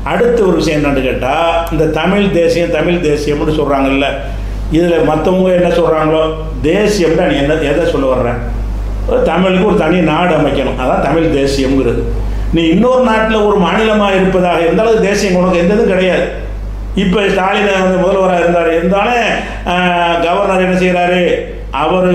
அடுத்த ஒரு விஷயம் என்னன்னு கேட்டால் இந்த தமிழ் தேசியம் தமிழ் தேசியம்னு சொல்கிறாங்கல்ல இதில் மற்றவங்க என்ன சொல்கிறாங்களோ தேசியம்னா நீ என்ன எதை சொல்ல வர்ற தமிழுக்கு ஒரு தனி நாடு அமைக்கணும் அதான் தமிழ் தேசியம்ங்கிறது நீ இன்னொரு நாட்டில் ஒரு மாநிலமாக இருப்பதாக இருந்தாலும் அது தேசியம் உனக்கு எந்த இதுவும் கிடையாது இப்போ ஸ்டாலின் வந்து முதல்வராக இருந்தார் இருந்தாலும் ஆஹ், கவர்னர் என்ன செய்கிறாரு அவர்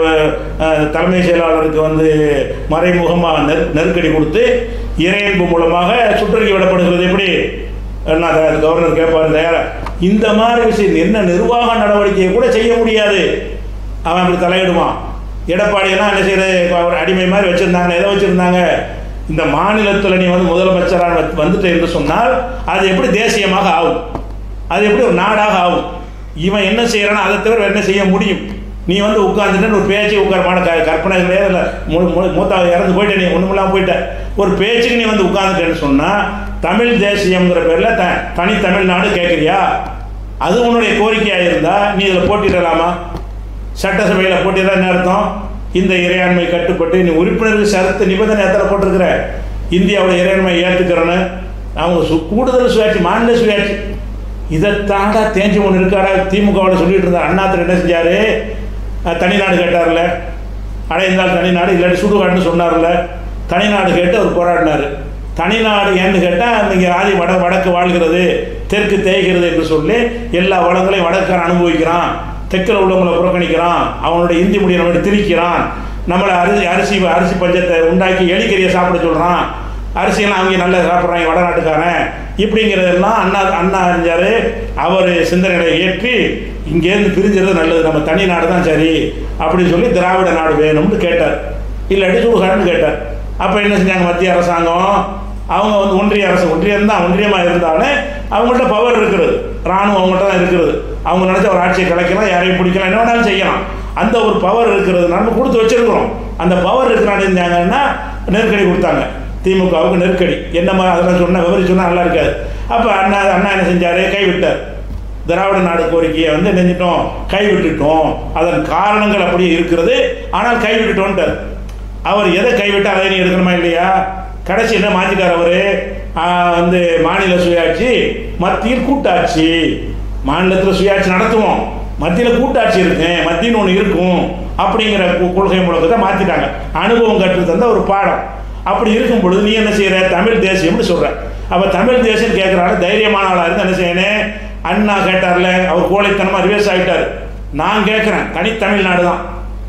ஆஹ், தலைமை செயலாளருக்கு வந்து மறைமுகமாக நெரு நெருக்கடி கொடுத்து இறையன்பு மூலமாக சுற்றறிக்கை விடப்படுகிறது எப்படி என்ன அது கவர்னர் கேட்பார் தயாரா இந்த மாதிரி விஷயம் என்ன நிர்வாக நடவடிக்கையை கூட செய்ய முடியாது அவன் அப்படி தலையிடுவான் எடப்பாடியெல்லாம் என்ன செய்யறது இப்போ அவர் அடிமை மாதிரி வச்சுருந்தாங்க எதை வச்சுருந்தாங்க இந்த மாநிலத்தில் நீ வந்து முதலமைச்சராக வந்து- வந்துட்ட என்று சொன்னால் அது எப்படி தேசியமாக ஆகும் அது எப்படி ஒரு நாடாக ஆகும் இவன் என்ன செய்யறானோ அதை தவிர வேற என்ன செய்ய முடியும் நீ வந்து உட்காந்துட்டு ஒரு பேச்சு உட்காரமான க கற்பனை கிடையாது இல்லை மூத்தா இறந்து போயிட்ட நீ ஒன்றுமெல்லாம் போயிட்ட ஒரு பேச்சுக்கு நீ வந்து உட்காந்துட்டேன்னு சொன்னால் தமிழ் தேசியம்ங்கிற பேரில் த தனி தமிழ்நாடு கேட்குறியா அது உன்னுடைய கோரிக்கையாக இருந்தால் நீ இதில் போட்டிடலாமா சட்டசபையில் போட்டியிட என்ன அர்த்தம் இந்த இறையாண்மை கட்டுப்பட்டு நீ உறுப்பினருக்கு சரத்து நிபந்தனை எத்தனை போட்டிருக்கிற இந்தியாவோட இறையாண்மை ஏற்றுக்கிறேன்னு அவங்க சு கூடுதல் சுயாட்சி மாநில சுயாட்சி இதை தாண்டா தேஞ்சு ஒன்று இருக்காடா திமுகவோட சொல்லிட்டு இருந்தார் அண்ணாத்திர என்ன செஞ்சாரு அஹ், தனிநாடு கேட்டார்ல அடைந்தால் தனிநாடு இல்லாட்டி சுடுகாடுன்னு சொன்னார்ல தனிநாடு கேட்டு அவர் போராடினார் தனிநாடு ஏன்னு கேட்டால் இங்கே ஆதி வட வடக்கு வாழ்கிறது தெற்கு தேய்கிறது என்று சொல்லி எல்லா வளங்களையும் வடக்காரன் அனுபவிக்கிறான் தெற்கில் உள்ளவங்களை புறக்கணிக்கிறான் அவனுடைய இந்தி மொழியை நம்மளை திணிக்கிறான் நம்மளை அரிசி அரிசி அரிசி பஞ்சத்தை உண்டாக்கி எலிக்கறியை சாப்பிட சொல்கிறான் அரிசியெல்லாம் அவங்க நல்லா சாப்பிட்றாங்க வடநாட்டுக்காரன் இப்படிங்கிறதெல்லாம் அண்ணா அண்ணா அறிஞ்சார் அவர் சிந்தனைகளை ஏற்றி இங்கேருந்து பிரிஞ்சிருது நல்லது நம்ம தனி நாடு தான் சரி அப்படின்னு சொல்லி திராவிட நாடு வேணும்னு கேட்டார் இல்லாட்டி சுடுகாடுன்னு கேட்டார் அப்போ என்ன செஞ்சாங்க மத்திய அரசாங்கம் அவங்க வந்து ஒன்றிய அரசு ஒன்றியம் தான் ஒன்றியமாக இருந்தாலும் அவங்கள்ட்ட பவர் இருக்கிறது ராணுவம் அவங்கள்ட்ட தான் இருக்கிறது அவங்க நினச்ச ஒரு ஆட்சியை கலைக்கலாம் யாரையும் பிடிக்கலாம் என்ன வேணாலும் செய்யலாம் அந்த ஒரு பவர் இருக்கிறது நம்ம கொடுத்து வச்சிருக்கிறோம் அந்த பவர் இருக்கிறான்னு இருந்தாங்கன்னா நெருக்கடி கொடுத்தாங்க திமுகவுக்கு நெருக்கடி என்னம்மா அதெல்லாம் சொன்னால் விவரிச்சு சொன்னால் நல்லா இருக்காது அப்போ அண்ணா அண்ணா என்ன செஞ்சார் கைவிட்டார் திராவிட நாடு கோரிக்கையை வந்து நெஞ்சிட்டோம் கைவிட்டுட்டோம் அதன் காரணங்கள் அப்படியே இருக்கிறது ஆனால் கைவிட்டுட்டோன்ட்டார் அவர் எதை கைவிட்டு அதை நீ எடுக்கணுமா இல்லையா கடைசி என்ன மாற்றிட்டார் அவர் வந்து மாநில சுயாட்சி மத்தியில் கூட்டாட்சி மாநிலத்தில் சுயாட்சி நடத்துவோம் மத்தியில் கூட்டாட்சி இருக்கு மத்தின்னு ஒன்று இருக்கும் அப்படிங்கிற கொ- கொள்கை முழக்கத்தை மாற்றிட்டாங்க அனுபவம் கற்று தந்த ஒரு பாடம் அப்படி இருக்கும் பொழுது நீ என்ன செய்யற தமிழ் தேசியம்னு சொல்ற அப்போ தமிழ் தேசியம் கேட்குறாரு தைரியமான ஆளாக இருந்து என்ன செய்யணும் அண்ணா கேட்டார்ல அவர் கோழைத்தனமாக ரிவேஸ் ஆகிட்டார் நான் கேட்குறேன் தனி தமிழ்நாடு தான்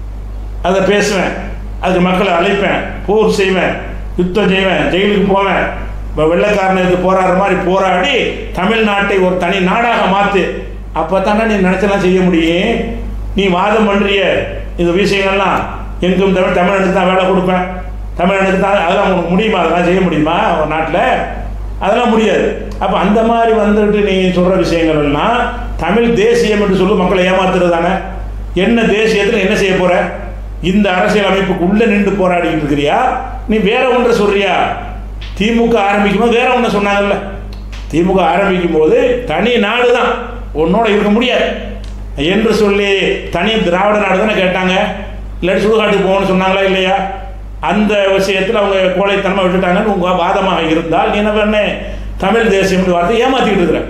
அதை பேசுவேன் அதுக்கு மக்களை அழைப்பேன் போர் செய்வேன் யுத்தம் செய்வேன் ஜெயிலுக்கு போவேன் இப்போ வெள்ளைக்காரன் இது போராடுற மாதிரி போராடி தமிழ்நாட்டை ஒரு தனி நாடாக மாற்று அப்போ தானே நீ நினச்செல்லாம் செய்ய முடியும் நீ வாதம் பண்ணுறிய இந்த விஷயங்கள்லாம் எங்கும் தமிழ் தமிழனுக்கு தான் வேலை கொடுப்பேன் தமிழனுக்கு தான் அதெல்லாம் உனக்கு முடியுமா அதெல்லாம் செய்ய முடியுமா ஒரு நாட்டில் அதெல்லாம் முடியாது அப்போ அந்த மாதிரி வந்துட்டு நீ சொல்கிற விஷயங்கள் எல்லாம் தமிழ் தேசியம் என்று சொல்லி மக்களை ஏமாத்துறது தானே என்ன தேசியத்தில் என்ன செய்ய போற இந்த அரசியல் அமைப்புக்கு உள்ள நின்று போராடிக்கிட்டு இருக்கிறியா நீ வேற ஒன்றை சொல்றியா திமுக ஆரம்பிக்கும் போது வேற ஒன்று சொன்னாங்கல்ல திமுக ஆரம்பிக்கும் போது தனி நாடு தான் உன்னோட இருக்க முடியாது என்று சொல்லி தனி திராவிட நாடு தானே கேட்டாங்க இல்லாட்டி சுடுகாட்டுக்கு போகணும்னு சொன்னாங்களா இல்லையா அந்த விஷயத்தில் அவங்க கோழைத்தனமாக விட்டுட்டாங்கன்னு உங்கள் வாதமாக இருந்தால் நீ என்ன பண்ண தமிழ் தேசியம்னு வார்த்தை ஏமாத்திக்கிட்டு இருக்கிற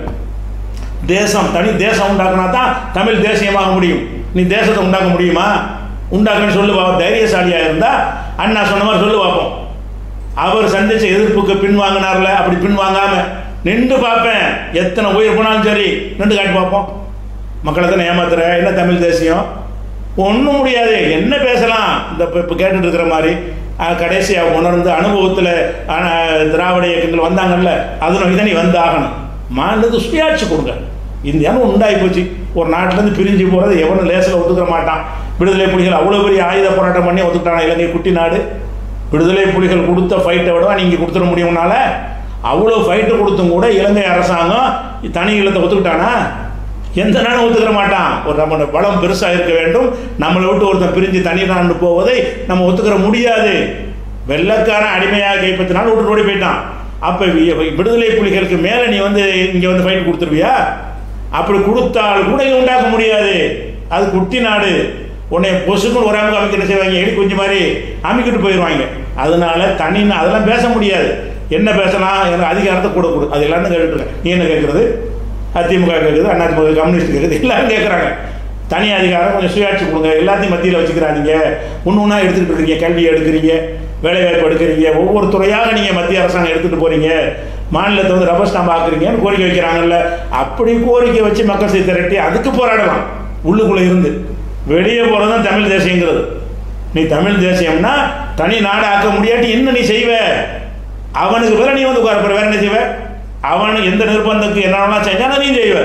தேசம் தனி தேசம் உண்டாக்குனா தான் தமிழ் தேசியமாக முடியும் நீ தேசத்தை உண்டாக்க முடியுமா உண்டாக்குன்னு சொல்லு பாப்போம் தைரியசாலியாக இருந்தா அண்ணா சொன்ன மாதிரி சொல்லு பார்ப்போம் அவர் சந்திச்ச எதிர்ப்புக்கு பின்வாங்கினார்ல அப்படி பின்வாங்காம நின்று பார்ப்பேன் எத்தனை உயிர் போனாலும் சரி நின்று காட்டி பார்ப்போம் மக்களை தானே ஏமாத்துற என்ன தமிழ் தேசியம் ஒன்றும் முடியாது என்ன பேசலாம் இந்த இப்போ இப்போ கேட்டுட்டு இருக்கிற மாதிரி கடைசியாக உணர்ந்து அனுபவத்தில் திராவிட இயக்கங்கள் வந்தாங்கல்ல அதில் இதை நீ வந்து ஆகணும் மாநிலத்துக்கு சுயாட்சி கொடுங்க இந்தியான்னு உண்டாகி போச்சு ஒரு நாட்டிலேருந்து பிரிஞ்சு போகிறது எவனும் லேசில் ஒத்துக்க மாட்டான் விடுதலை புலிகள் அவ்வளோ பெரிய ஆயுத போராட்டம் பண்ணி ஒத்துக்கிட்டான இலங்கை குட்டி நாடு விடுதலை புலிகள் கொடுத்த ஃபைட்டை விட நீங்கள் கொடுத்துட முடியும்னால அவ்வளோ ஃபைட்டு கொடுத்தும் கூட இலங்கை அரசாங்கம் தனி இல்லத்தை ஒத்துக்கிட்டானா எந்த நாடும் ஒத்துக்கிற மாட்டான் ஒரு நம்ம பலம் பெருசாக இருக்க வேண்டும் நம்மளை விட்டு ஒருத்தன் பிரிஞ்சு தனி நாடு போவதை நம்ம ஒத்துக்கிற முடியாது வெள்ளக்காரன் அடிமையாக கைப்பற்றினாலும் விட்டு ஓடி போயிட்டான் அப்போ விடுதலை புலிகளுக்கு மேலே நீ வந்து இங்கே வந்து ஃபைட் கொடுத்துருவியா அப்படி கொடுத்தால் கூட இங்கே உண்டாக்க முடியாது அது குட்டி நாடு உன்னை பொசுக்குன்னு ஒரு அமைக்க அமைக்க என்ன செய்வாங்க எலி குஞ்சு மாதிரி அமைக்கிட்டு போயிடுவாங்க அதனால தனி அதெல்லாம் பேச முடியாது என்ன பேசலாம் எனக்கு அதிகாரத்தை கூட கொடு அது எல்லாரும் கேட்டுட்டு இருக்கேன் நீ என்ன கேட்குறது அதிமுக கேட்குது அதிமுக கம்யூனிஸ்ட் கேட்குது எல்லாரும் கேட்குறாங்க தனி அதிகாரம் கொஞ்சம் சுயாட்சி கொடுங்க எல்லாத்தையும் மத்தியில் வச்சுக்கிறாதீங்க ஒன்று ஒன்றா எடுத்துக்கிட்டு இருக்கீங்க கல்வி எடுக்கிறீங்க வேலைவாய்ப்பு எடுக்கிறீங்க ஒவ்வொரு துறையாக நீங்கள் மத்திய அரசாங்கம் எடுத்துகிட்டு போகிறீங்க மாநிலத்தை வந்து ரப்பர் ஸ்டாம்ப் ஆக்குறீங்கன்னு கோரிக்கை வைக்கிறாங்கல்ல அப்படி கோரிக்கை வச்சு மக்கள் செய்தி திரட்டி அதுக்கு போராடலாம் உள்ளுக்குள்ளே இருந்து வெளியே போகிறது தான் தமிழ் தேசியங்கிறது நீ தமிழ் தேசியம்னா தனி நாடு ஆக்க முடியாட்டி என்ன நீ செய்வ அவனுக்கு பிறகு நீ வந்து உட்கார வேற என்ன செய்வ அவன் எந்த நிர்பந்தத்துக்கு என்னென்னலாம் செஞ்சாலும் நீ செய்வ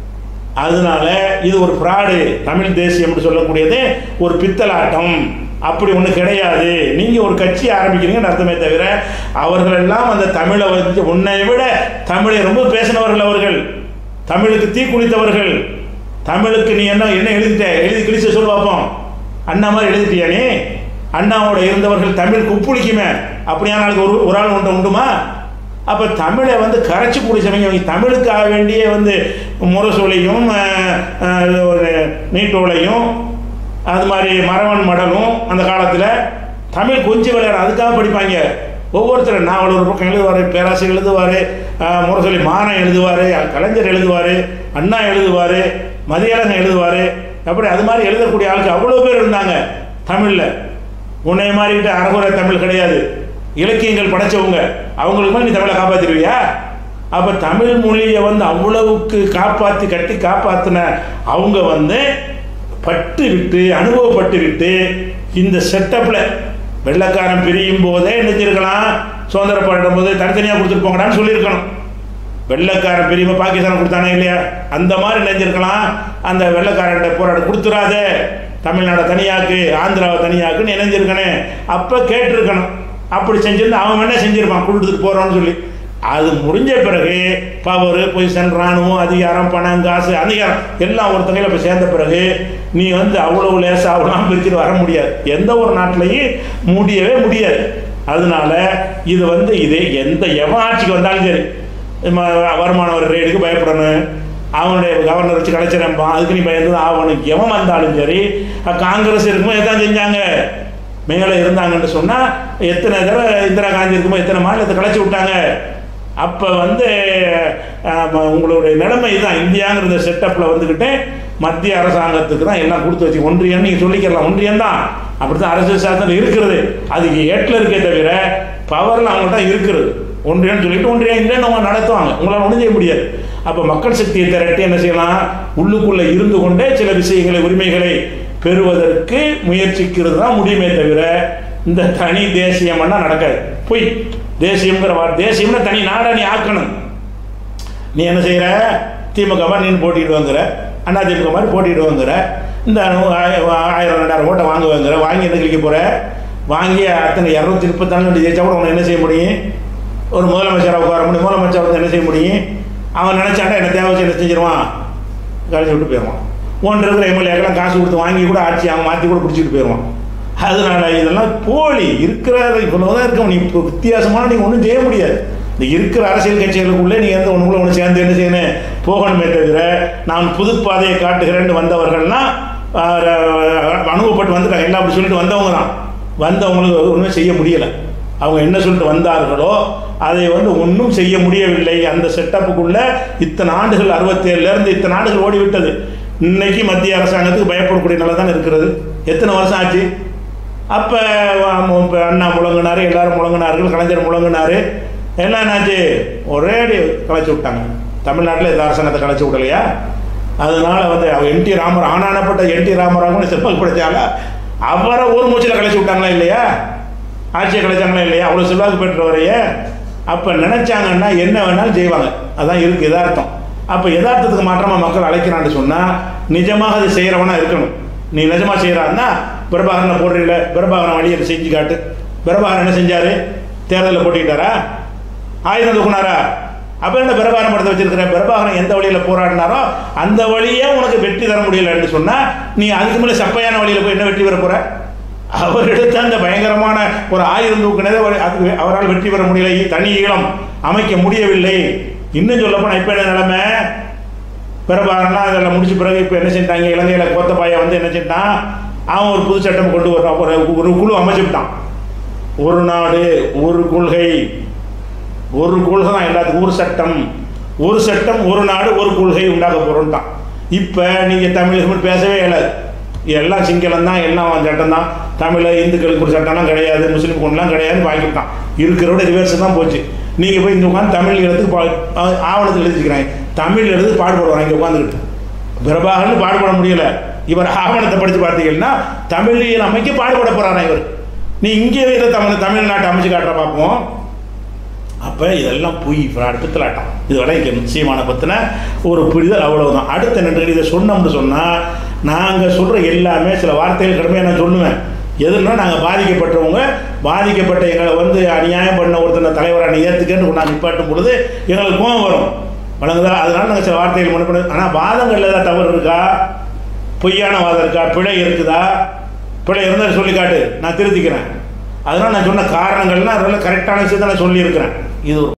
அதனால இது ஒரு ஃப்ராடு தமிழ் தேசியம்னு சொல்லக்கூடியது ஒரு பித்தலாட்டம் அப்படி ஒன்று கிடையாது நீங்கள் ஒரு கட்சி ஆரம்பிக்கிறீங்கன்னு அர்த்தமே தவிர அவர்கள் எல்லாம் அந்த தமிழை வந்து உன்னை விட தமிழை ரொம்ப பேசினவர்கள் அவர்கள் தமிழுக்கு தீ குளித்தவர்கள் தமிழுக்கு நீ என்ன என்ன எழுதிட்ட எழுதி கிழிச்சு சொல்லு பார்ப்போம் அண்ணா மாதிரி எழுதிட்டியா நீ அண்ணாவோட இருந்தவர்கள் தமிழ் குப்புளிக்குமே அப்படியானாலுக்கு ஒரு ஒரு ஆள் உண்டு உண்டுமா அப்போ தமிழை வந்து கரைச்சி குடிச்சவங்க இவங்க தமிழுக்காக வேண்டிய வந்து முரசொலியும் அஹ், அஹ், ஒரு நீட்டோலையும் அது மாதிரி மரவன் மடலும் அந்த காலத்தில் தமிழ் கொஞ்சம் விளையாட அதுக்காக படிப்பாங்க ஒவ்வொருத்தரும் நாவல் ஒரு பக்கம் எழுதுவார் பேராசை எழுதுவார் முரசொலி மாறன் எழுதுவார் கலைஞர் எழுதுவார் அண்ணா எழுதுவார் மதியழகன் எழுதுவார் அப்படி அது மாதிரி எழுதக்கூடிய ஆளுக்கு அவ்வளோ பேர் இருந்தாங்க தமிழில் உன்னை மாதிரிக்கிட்ட அறகுறை தமிழ் கிடையாது இலக்கியங்கள் படைச்சவங்க அவங்களுக்கு மேல நீ தமிழை காப்பாத்திருவியா அப்போ தமிழ் மொழியை வந்து அவ்வளவுக்கு காப்பாற்றி கட்டி காப்பாற்றின அவங்க வந்து பட்டு விட்டு அனுபவப்பட்டு விட்டு இந்த செட்டப்பில் வெள்ளைக்காரன் பிரியும் போதே நினைச்சிருக்கலாம் சுதந்திர போராடும் போது தனித்தனியாக கொடுத்துட்டு போங்கடான்னு சொல்லியிருக்கணும் வெள்ளைக்காரன் பிரிவு பாகிஸ்தான் கொடுத்தானே இல்லையா அந்த மாதிரி நினைஞ்சிருக்கலாம் அந்த வெள்ளைக்காரன் போராட கொடுத்துறாத தமிழ்நாடை தனியாக்கு ஆந்திராவை தனியாக்குன்னு நினைஞ்சிருக்கனே அப்போ கேட்டிருக்கணும் அப்படி செஞ்சிருந்தா அவன் என்ன செஞ்சிருப்பான் கொடுத்துட்டு போகிறோன்னு சொல்லி அது முடிஞ்ச பிறகு பவர் பொசிஷன் ராணுவம் அதிகாரம் பணம் காசு அதிகாரம் எல்லாம் ஒருத்தங்கையில் இப்போ சேர்ந்த பிறகு நீ வந்து அவ்வளவு லேசாக அவ்வளோ பிரிச்சுட்டு வர முடியாது எந்த ஒரு நாட்டிலையும் முடியவே முடியாது அதனால இது வந்து இது எந்த எவன் ஆட்சிக்கு வந்தாலும் சரி ம- வருமான வரி ரேடுக்கு பயப்படணும் அவனுடைய கவர்னர் வச்சு கலைச்சிடம்பான் அதுக்கு நீ பயந்து தான் ஆகணும் எவன் வந்தாலும் சரி அஹ் காங்கிரஸ் இருக்கும்போது எதான் செஞ்சாங்க மேலே இருந்தாங்கன்னு சொன்னால் எத்தனை தடவை இந்திரா காந்தி இருக்கும்போது எத்தனை மாநிலத்தை கலைச்சி விட்டாங்க அப்போ வந்து அஹ், உங்களுடைய நிலைமை தான் இந்தியாங்கிற செட்டப்பில் வந்துக்கிட்டு மத்திய அரசாங்கத்துக்கு தான் எல்லாம் கொடுத்து வச்சு ஒன்றியம் நீங்கள் சொல்லிக்கலாம் ஒன்றியம் தான் அப்படி தான் அரசியல் சாசனம் இருக்கிறது அதுக்கு ஏட்டில் இருக்கே தவிர பவரில் அவங்கள்ட்ட இருக்கிறது ஒன்றியம்னு சொல்லிட்டு ஒன்றியம் இல்லைன்னு அவங்க நடத்துவாங்க உங்களால் ஒன்றும் செய்ய முடியாது அப்போ மக்கள் சக்தியை திரட்டி என்ன செய்யலாம் உள்ளுக்குள்ளே இருந்து கொண்டே சில விஷயங்களை உரிமைகளை பெறுவதற்கு முயற்சிக்கிறது தான் முடியுமே தவிர இந்த தனி தேசியம்னா நடக்காது பொய் தேசியம்ங்கிற வார்த்தை தேசியம்னா தனி நாடை நீ ஆக்கணும் நீ என்ன செய்கிற திமுக மாதிரி நீ போட்டிடுவாங்கிற அண்ணா திமுக மாதிரி போட்டிடுவாங்கிற இந்த நூ- ஆய- ஆயிரம் ரெண்டாயிரம் ஓட்டை வாங்குவாங்கிற வாங்கி என்ன கிளிக்க போகிற வாங்கி அத்தனை இரநூத்தி முப்பத்தாலு ஜெயிச்சா கூட உனக்கு என்ன செய்ய முடியும் ஒரு முதலமைச்சராக உட்கார முடியும் முதலமைச்சர் வந்து என்ன செய்ய முடியும் அவன் நினச்சாண்டா என்ன தேவை வச்சு என்ன செஞ்சிருவான் கழிச்சு விட்டு போயிடுவான் ஒன்று இருக்கிற எம்எல்ஏக்கெல்லாம் காசு கொடுத்து வாங்கி கூட ஆட்சி அவன் மாற்றி கூட பிடிச்சிட்டு போயிடுவான் அதனால இதெல்லாம் போலி இருக்கிற இவ்வளோதான் இருக்கும் நீ இப்போ வித்தியாசமான நீ ஒன்றும் செய்ய முடியாது இந்த இருக்கிற அரசியல் கட்சிகளுக்குள்ளே நீ எந்த ஒன்றுக்குள்ள ஒன்று சேர்ந்து என்ன செய்யணும் போகணுமே தவிர நான் புது பாதையை காட்டுகிறேன்னு வந்தவர்கள்லாம் ஆஹ், அனுபவப்பட்டு வந்துட்டாங்க எல்லாம் அப்படி சொல்லிட்டு வந்தவங்க தான் வந்தவங்களுக்கு ஒன்றுமே செய்ய முடியலை அவங்க என்ன சொல்லிட்டு வந்தார்களோ அதை வந்து ஒன்றும் செய்ய முடியவில்லை அந்த செட்டப்புக்குள்ள இத்தனை ஆண்டுகள் அறுபத்தேழுலேருந்து இத்தனை ஆண்டுகள் ஓடிவிட்டது இன்னைக்கு மத்திய அரசாங்கத்துக்கு பயப்படக்கூடிய நிலை தான் இருக்கிறது எத்தனை வருஷம் ஆச்சு அப்போ அண்ணா முழங்கினாரு எல்லாரும் முழங்கினார்கள் கலைஞர் முழங்கினாரு எல்லாம் என்னாச்சு ஒரே அடி கலைச்சி விட்டாங்க தமிழ்நாட்டில் இந்த அரசாங்கத்தை கலைச்சி விடலையா அதனால வந்து அவர் என் டி ராமர் ஆனானப்பட்ட என் டி ராமராவன் செல்வாக்குப்படுத்தால அவரை ஒரு மூச்சில் கலைச்சி விட்டாங்களா இல்லையா ஆட்சியை கலைச்சாங்களா இல்லையா அவ்வளோ செல்வாக்கு பெற்றவரையே அப்போ நினைச்சாங்கன்னா என்ன வேணாலும் செய்வாங்க அதான் இருக்கு யதார்த்தம் அப்போ யதார்த்தத்துக்கு மாற்றமாக மக்கள் அழைக்கிறான்னு சொன்னால் நிஜமாக அது செய்கிறவனா இருக்கணும் நீ நிஜமாக செய்கிறான்னா பிரபாகரனை போடுறீல பிரபாகரன் வழியை செஞ்சு காட்டு பிரபாகரன் என்ன செஞ்சாரு தேர்தலில் போட்டிக்கிட்டாரா ஆயுதம் தூக்குனாரா அப்போ என்ன பிரபாகரன் படத்தை வச்சிருக்கிற பிரபாகரன் எந்த வழியில் போராடினாரோ அந்த வழியே உனக்கு வெற்றி தர முடியலன்னு சொன்னால் நீ அதுக்கு மேலே சப்பையான வழியில் போய் என்ன வெற்றி பெற போற அவர் எடுத்த அந்த பயங்கரமான ஒரு ஆயுதம் தூக்குனதை அவர் அது அவரால் வெற்றி பெற முடியலை தனி ஈழம் அமைக்க முடியவில்லை இன்னும் சொல்லப்போனால் இப்போ என்ன நிலைமை பிரபாகரன்லாம் அதில் முடிச்ச பிறகு இப்போ என்ன செஞ்சாங்க இலங்கையில் கோத்தபாய வந்து என்ன செஞ்சான் அவன் ஒரு புது சட்டம் கொண்டு வர்றான் ஒரு ஒரு குழு அமைச்சுட்டான் ஒரு நாடு ஒரு கொள்கை ஒரு கொள்கை தான் எல்லாத்துக்கும் ஒரு சட்டம் ஒரு சட்டம் ஒரு நாடு ஒரு கொள்கை உண்டாக்க போகிறோன்ட்டான் இப்போ நீங்கள் தமிழ் தமிழ் பேசவே இயலாது எல்லாம் சிங்களம் தான் எல்லாம் சட்டம் தான் தமிழில் இந்துக்களுக்கு ஒரு சட்டம்லாம் கிடையாது முஸ்லீம் கொண்டுலாம் கிடையாதுன்னு வாங்கிட்டான் இருக்கிறோட ரிவர்ஸ் தான் போச்சு நீங்கள் போய் இங்கே உட்காந்து தமிழ் எழுத்து பா ஆ- ஆவணத்தில் எழுதிக்கிறாங்க தமிழ் எழுது பாடுபடுவாங்க இங்கே உட்காந்துக்கிட்டு பிரபாகரன் பாடுபட முடியல இவர் ஆவணத்தை படித்து பார்த்தீங்கன்னா தமிழில் அமைக்க பாடுபட போகிறாரா இவர் நீ இங்கே இதை தமிழ் தமிழ்நாட்டை அமைச்சு காட்டுற பார்ப்போம் அப்போ இதெல்லாம் பொய் ஃப்ராட் பித்தலாட்டம் இது விளைவிக்கணும் சீமானை பற்றின ஒரு புரிதல் அவ்வளவுதான் அடுத்த நன்றி இதை சொன்னோம்னு சொன்னால் நாங்கள் சொல்கிற எல்லாமே சில வார்த்தைகள் கடுமையாக நான் சொல்லுவேன் எதுனா நாங்கள் பாதிக்கப்பட்டவங்க பாதிக்கப்பட்ட எங்களை வந்து அநியாயம் பண்ண ஒருத்தனை தலைவரை நீ ஏற்றுக்கன்னு நான் நிப்பாட்டும் பொழுது எங்களுக்கு கோபம் வரும் வழங்குதா அதனால நாங்கள் சில வார்த்தைகள் மனப்படு ஆனால் வாதங்களில் ஏதாவது தவறு இருக்கா பொய்யான வாதம் இருக்கா பிழை இருக்குதா பிழை இருந்தால் சொல்லி காட்டு நான் திருத்திக்கிறேன் அதனால் நான் சொன்ன காரணங்கள்லாம் அதெல்லாம் கரெக்டான விஷயத்தை நான் சொல்லியிருக்கிறேன் இது ஒரு